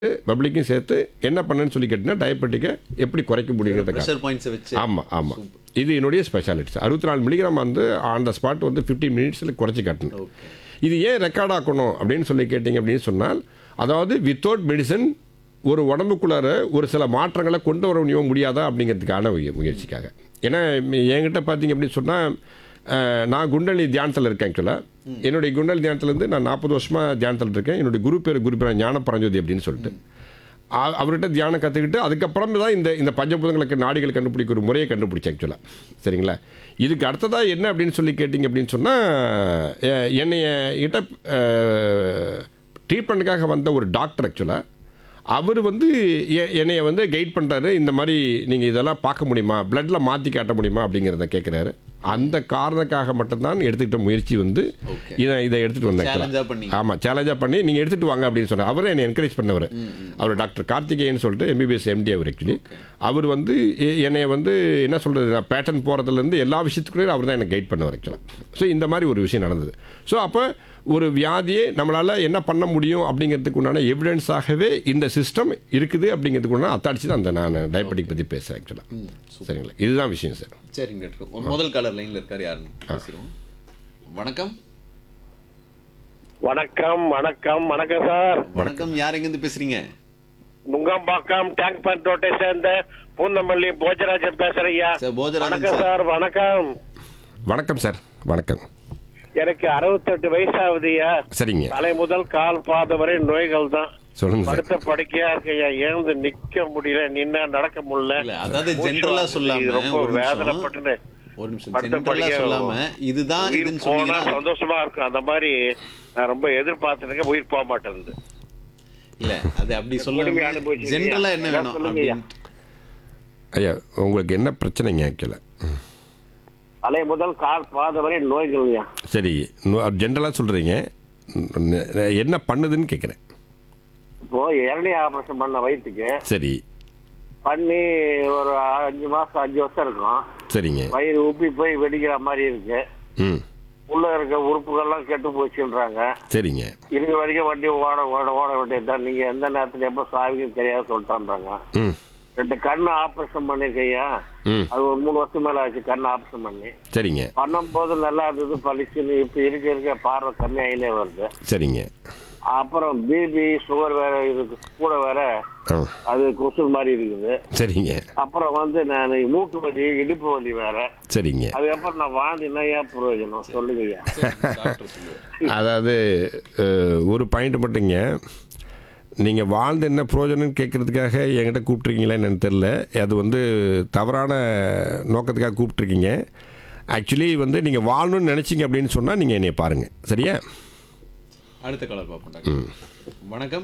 பப்ளிக்கும் சேர்த்து என்ன பண்ணேன்னு சொல்லி கேட்டிங்கன்னா டயபெட்டிக்கை எப்படி குறைக்க முடியுங்கிறதுக்காக ப்ரெஷர் பாயிண்ட்ஸை வச்சு ஆமாம் ஆமாம் இது என்னுடைய ஸ்பெஷாலிட்டிஸ் அறுபத்தி நாலு மில்லிகிராம் வந்து ஆன் த ஸ்பாட் வந்து ஃபிஃப்டீன் மினிட்ஸில் குறைச்சி காட்டணும் ஓகே இது ஏன் ரெக்கார்ட் ஆக்கணும் அப்படின்னு சொல்லி கேட்டிங்க அப்படின்னு சொன்னால் அதாவது வித்தவுட் மெடிசன் ஒரு உடம்புக்குள்ளார ஒரு சில மாற்றங்களை கொண்டு வர முடியும் முடியாதா அப்படிங்கிறதுக்கான முய- முயற்சிக்காக ஏன்னா ம- என்கிட்ட பார்த்தீங்க அப்படின்னு சொன்னால் நான் குண்டலி தியானத்தில் இருக்கேன் ஆக்சுவலாக என்னுடைய குண்டலி தியானத்துலேருந்து நான் நாற்பது வருஷமாக தியானத்தில் இருக்கேன் என்னுடைய குரு பேர் குரு பேர் ஞான பரஞ்சோதி அப்படின்னு சொல்லிட்டு அ- அவர்கிட்ட தியானம் கற்றுக்கிட்டு அதுக்கப்புறம் தான் இந்த இந்த பஞ்சபூதங்களுக்கு நாடிகள் கண்டுபிடிக்கிற ஒரு முறையை கண்டுபிடிச்சேன் ஆக்சுவலாக சரிங்களா இதுக்கு அடுத்ததாக என்ன அப்படின்னு சொல்லி கேட்டிங்க அப்படின்னு சொன்னால் என்னைய கிட்ட ட்ரீட்மெண்ட்டுக்காக வந்த ஒரு டாக்டர் ஆக்சுவலாக அவர் வந்து எ- என்னைய வந்து கைட் பண்ணுறாரு இந்த மாதிரி நீங்கள் இதெல்லாம் பார்க்க முடியுமா பிளட்டில் மாற்றி காட்ட முடியுமா அப்படிங்கிறத கேட்குறாரு அந்த காரணத்துக்காக மட்டும்தான் எடுத்துக்கிட்ட முயற்சி வந்து Okay. இதை இதை எடுத்துகிட்டு வந்தேன் சேலஞ்சாக பண்ணி ஆமாம் சேலஞ்சாக பண்ணி நீங்கள் எடுத்துகிட்டு வாங்க அப்படின்னு சொன்னார் அவரே என்னை என்கரேஜ் பண்ணவர் அவர் டாக்டர் கார்த்திகேயன் சொல்லிட்டு எம்பிபிஎஸ் எம்டி அவர் ஆக்சுவலி அவர் வந்து எ- என்னை வந்து என்ன சொல்கிறது நான் பேட்டர்ன் போகிறதுலேருந்து எல்லா விஷயத்துக்குள்ளேயும் அவர் தான் எனக்கு கைட் பண்ணவர் ஆக்சுவலாக ஸோ இந்த மாதிரி ஒரு விஷயம் நடந்தது ஸோ அப்போ ஒரு வியாதியை நம்மளால் என்ன பண்ண முடியும் அப்படிங்கிறதுக்கு உண்டான எவிடன்ஸாகவே இந்த சிஸ்டம் இருக்குது அப்படிங்கிறதுக்கு உண்டான அத்தாடிச்சு தான் அந்த நான் டயபெட்டிக் பற்றி பேசுகிறேன் ஆக்சுவலாக சரிங்களா இதுதான் விஷயம் சார் சரிங்க டாக்டர் ஒரு முதல் காலர் லைன்ல இருக்காரு யாருன்னு பேசிடுவோம் வணக்கம் வணக்கம் வணக்கம் வணக்கம் சார் வணக்கம் யார் எங்கேருந்து பேசுறீங்க நுங்கம்பாக்கம் டேங்க் பண்ட் ரோட்டை சேர்ந்த பூந்தமல்லி போஜராஜன் பேசுறேன் ஐயா சார், போஜராஜன் வணக்கம் சார். சார் வணக்கம் வணக்கம் சார் வணக்கம் எனக்கு அறுபத்தெட்டு வயசு ஆகுதுயா சரிங்க தலை முதல் கால் பாதம் வரை நோய்கள் தான் சொல்லுங்கள் சார் படுத்த படுக்கையா இருக்கையா எழுந்து நிக்க முடியல நின்னா நடக்க இல்ல முடியல அதாவது மூச்சு ஜென்ரலா வாங்குது, சொல்லாம ரொம்ப ஒரு நிமிஷம். வேதனைப்பட்டு ஒரு நிமிஷம் படுத்த ஜென்ரலா படுக்கையா சொல்லாம இதுதான் உயிர் இதுன்னு போனா சொன்னீங்கன்னா சந்தோஷமா இருக்கும் அந்த மாதிரி நான் ரொம்ப எதிர்பார்த்துருக்கேன் உயிர் போக மாட்டேங்குது இல்ல அது அப்படி கொடுமை சொல்ல அனுபவிச்சிருக்கீங்க. ஜென்ரலா என்ன அதான் வேணும் சொல்லுங்க ஐயா. அப்படின்னு ஐயா உங்களுக்கு என்ன பிரச்சனைங்க ஆக்சுவலாக தலை முதல் கால் பாதம் வரை நோய்கள் ஐயா சரி ஜென்ரலாக சொல்கிறீங்க என்ன பண்ணுதுன்னு கேட்குறேன் இப்போ இரணி ஆபரேஷன் பண்ண வயிற்றுக்கு சரி பண்ணி ஒரு அஞ்சு மாசம் அஞ்சு வருஷம் இருக்கும் சரிங்க வயிறு உப்பி போய் வெடிக்கிற மாதிரி இருக்கு ம் உள்ள இருக்க உறுப்புகள்லாம் கெட்டு போச்சுன்றாங்க சரிங்க இருக்க வரைக்கும் வண்டி ஓட ஓட ஓட வேண்டியதுதான் நீங்க எந்த நேரத்துல எப்ப சாவிக்கும் தெரியாது சொல்லிட்டான்றாங்க ம் ரெண்டு கண்ணு ஆபரேஷன் பண்ணிருக்கையா ம் அது ஒரு மூணு வருஷம் மேல ஆச்சு கண்ணு ஆபரேஷன் பண்ணி சரிங்க பண்ணும்போது நல்லா இருந்தது பளிச்சுன்னு இப்ப இருக்க இருக்க பார்வை கம்மியாயிலே வருது சரிங்க அப்புறம் பிபி சுகர் வேற இருக்கு கூட வேற ஆ அது கொசு மாதிரி இருக்குது சரிங்க அப்புறம் வந்து நான் மூட்டு வலி இடுப்பு வலி வேற சரிங்க அதுக்கப்புறம் நான் வாழ்ந்துனா ஏன் பிரயோஜனம் சொல்லுங்க ஐயா டாக்டர் சொல்லுவார் அதாவது அஹ், ஒரு பாயிண்ட் மட்டுங்க நீங்கள் வாழ்ந்து என்ன பிரயோஜனம்னு கேட்குறதுக்காக என்கிட்ட கூப்பிட்ருக்கீங்களா என்னன்னு தெரில அது வந்து தவறான நோக்கத்துக்காக கூப்பிட்ருக்கீங்க ஆக்சுவலி வந்து நீங்கள் வாழணும்னு நினச்சிங்க அப்படின்னு சொன்னால் நீங்கள் என்னை பாருங்கள் சரியா அடுத்த காலர் பார்ப்போம் டாக்டர் வணக்கம்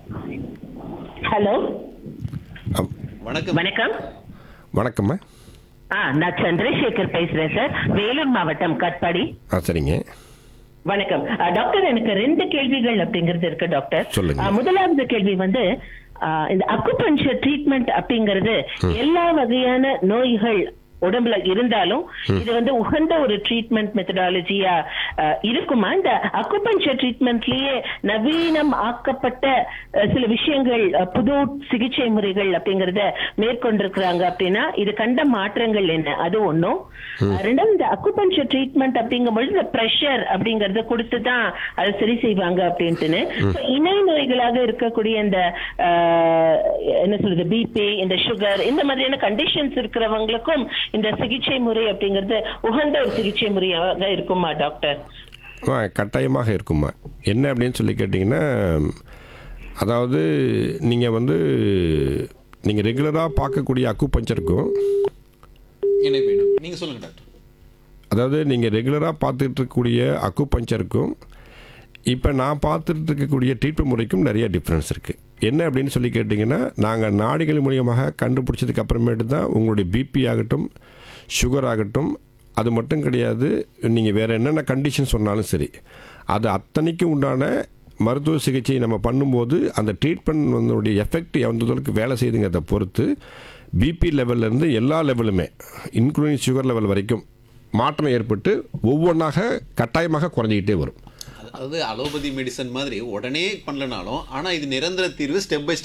ஹலோ அம், வணக்கம் வணக்கம் வணக்கம்மா ஆ நான் சந்திரசேகர் பேசுறேன் சார் வேலூர் மாவட்டம் கட்பாடி ஆ சரிங்க வணக்கம் ஆ, டாக்டர் எனக்கு ரெண்டு கேள்விகள் அப்படிங்கிறது இருக்கு டாக்டர் சொல்லுங்க. ஆ, முதலாவது கேள்வி வந்து ஆ, இந்த அக்குபஞ்சர் ட்ரீட்மெண்ட் அப்படிங்கிறது எல்லா வகையான நோய்கள் உடம்புல இருந்தாலும் இது வந்து உகந்த ஒரு ட்ரீட்மெண்ட் மெத்தடாலஜியா இருக்குமா இந்த அக்குபஞ்சர் ட்ரீட்மெண்ட்லயே நவீனம் ஆக்கப்பட்ட அ, சில விஷயங்கள் அ, புது சிகிச்சை முறைகள் அப்படிங்கறத மேற்கொண்டிருக்கிறாங்க அப்படின்னா இது கண்ட மாற்றங்கள் என்ன அது ஒண்ணும் அஹ் ரெண்டாவது இந்த அக்குபஞ்சர் ட்ரீட்மெண்ட் அப்படிங்கும்பொழுது இந்த ப்ரெஷர் அப்படிங்கறத கொடுத்து தான் அதை சரி செய்வாங்க அப்படின்ட்டுன்னு So, இணை நோய்களாக இருக்கக்கூடிய இந்த அஹ், என்ன சொல்றது பிபி இந்த சுகர் இந்த மாதிரியான கண்டிஷன்ஸ் இருக்கிறவங்களுக்கும் இந்த சிகிச்சை முறை அப்படிங்கிறது உகந்த ஒரு சிகிச்சை முறையாக இருக்குமா டாக்டர் ஆ கட்டாயமாக இருக்குமா என்ன அப்படின்னு சொல்லி கேட்டிங்கன்னா அதாவது நீங்கள் வந்து நீங்கள் ரெகுலராக பார்க்கக்கூடிய அக்கு பஞ்சருக்கும் இணைப்பு இணைப்பு நீங்க சொல்லுங்க டாக்டர் அதாவது நீங்கள் ரெகுலராக பார்த்துட்டு இருக்கக்கூடிய அக்கு பஞ்சருக்கும் இப்போ நான் பார்த்துட்டு இருக்கக்கூடிய ட்ரீட்மெண்ட் முறைக்கும் நிறைய டிஃப்ரென்ஸ் இருக்குது என்ன அப்படின்னு சொல்லி கேட்டிங்கன்னா நாங்கள் நாடிகள் மூலியமாக கண்டுபிடிச்சதுக்கு அப்புறமேட்டு தான் உங்களுடைய பிபி ஆகட்டும் சுகர் ஆகட்டும் அது மட்டும் கிடையாது நீங்கள் வேறு என்னென்ன கண்டிஷன் சொன்னாலும் சரி அது அத்தனைக்கும் உண்டான மருத்துவ சிகிச்சை நம்ம பண்ணும்போது அந்த ட்ரீட்மெண்ட் வந்து எஃபெக்ட் எந்த அளவுக்கு வேலை செய்யுதுங்கிறத பொறுத்து பிபி லெவல்லேருந்து எல்லா லெவலுமே இன்க்ளூடிங் சுகர் லெவல் வரைக்கும் மாற்றம் ஏற்பட்டு ஒவ்வொன்றாக கட்டாயமாக குறைஞ்சிக்கிட்டே வரும் அதாவது அலோபதி மெடிசன் மாதிரி உடனே பண்ணலனாலும் ஆனா இது நிரந்தர தீர்வு ஸ்டெப் பை